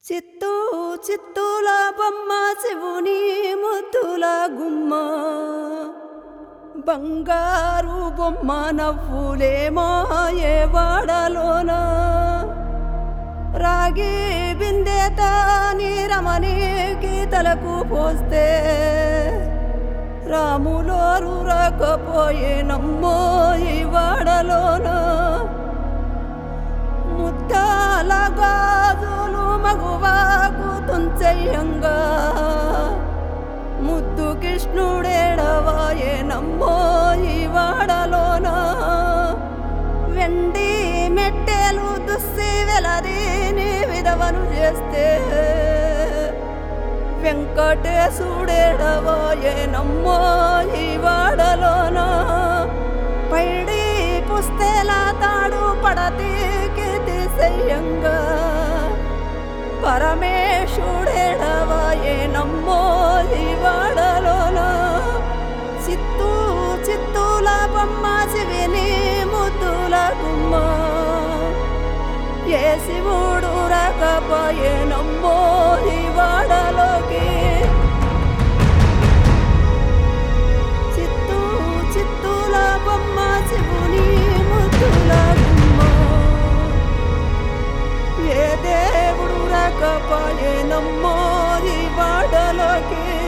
చిత్తూ చిత్తూల బొమ్మ శివుని ముద్దుల గుమ్మ బంగారు బొమ్మ నవ్వులే మాయే వాడలోన రాగి బిందెత నీరమణి గీతలకు పోస్తే రాములోరు రాకపోయే నమ్మో ఈ వాడలోన ముత్తాల గాజులు మగువాకు తుంచెయ్యంగా ముద్దు కృష్ణుడేడవాయే నమ్మో ఈ వాడలోన వెండి మెట్టెలు దుస్సి వెలదీని విధవను చేస్తే వెంకటేశుడేడవాయే నమ్మో ఈ వాడలోన పైడి పుస్తెల తాడు పడతీకి తీసేయంగా పరమేశుడేడవాయే నమ్మో ఈ వాడలోన చిత్తూ చిత్తూల బొమ్మ శివిని ముద్దుల గుమ్మ ఏ శివుడు రాకపోయే నమ్మో ఈ వాడలోకి చిత్తూ చిత్తూల బొమ్మ శివుని ముద్దుల గుమ్మ ఏ దేవుడు రాకపోయే నమ్మో ఈ వాడలోకి